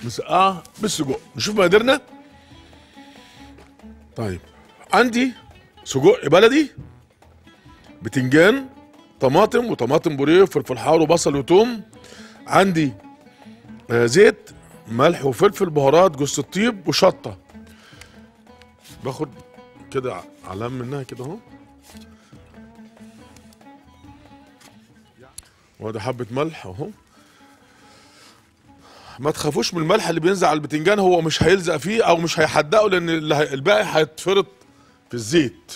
مسقعه بالسجق نشوف مقاديرنا طيب عندي سجق بلدي بتنجان طماطم وطماطم بوريه وفلفل حار وبصل وتوم عندي آه زيت ملح وفلفل بهارات جوز الطيب وشطه باخد كده علام منها كده اهو وادي حبه ملح اهو ما تخافوش من الملح اللي بينزل على البتنجان هو مش هيلزق فيه او مش هيحدقه لان اللي هي- الباقي هيتفرط في الزيت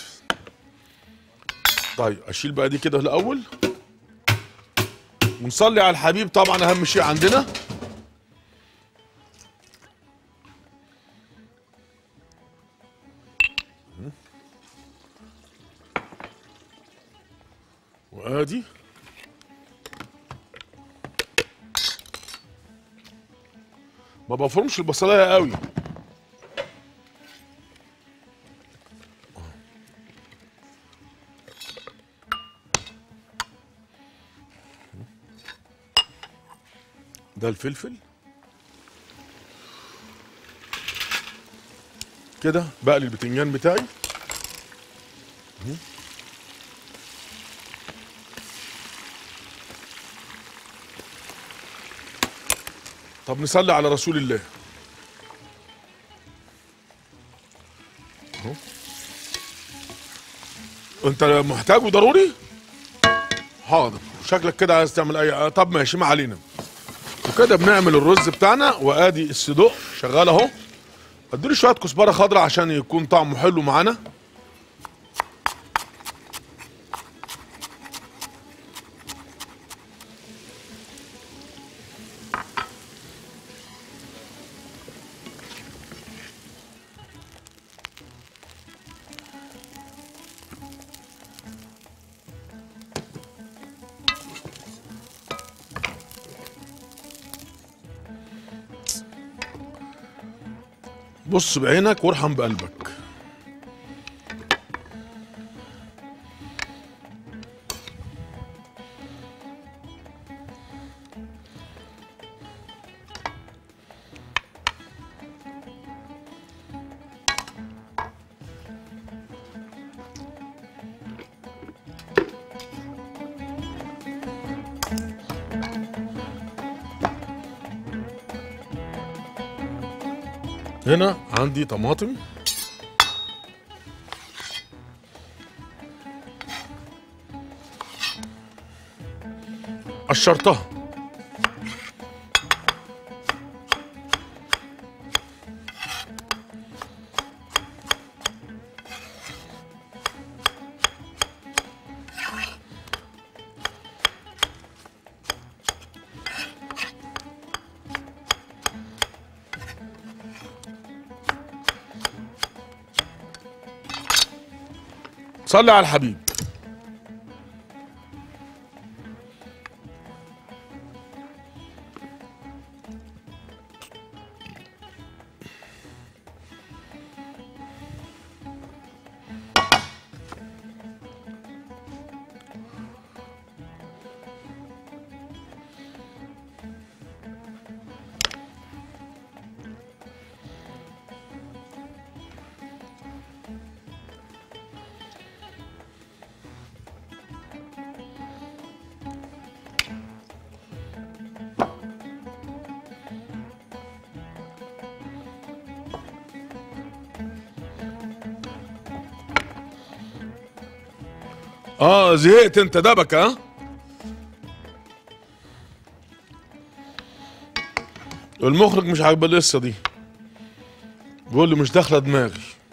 طيب اشيل بقى دي كده الاول ونصلي على الحبيب طبعا اهم شيء عندنا وادي ما بفرمش البصلايه قوي ده الفلفل كده بقلي البتنجان بتاعي طب نصلي على رسول الله اهو انت محتاجه ضروري حاضر شكلك كده عايز تعمل اي طب ماشي ما علينا وكده بنعمل الرز بتاعنا وادي الصدوق شغال اهو اديله شويه كزبره خضراء عشان يكون طعمه حلو معانا بص بعينك وارحم بقلبك هنا عندي طماطم قشرتها صلي على الحبيب اه زهقت انت دبك ها المخرج مش عاجبه القصه دي بيقول لي مش داخله دماغي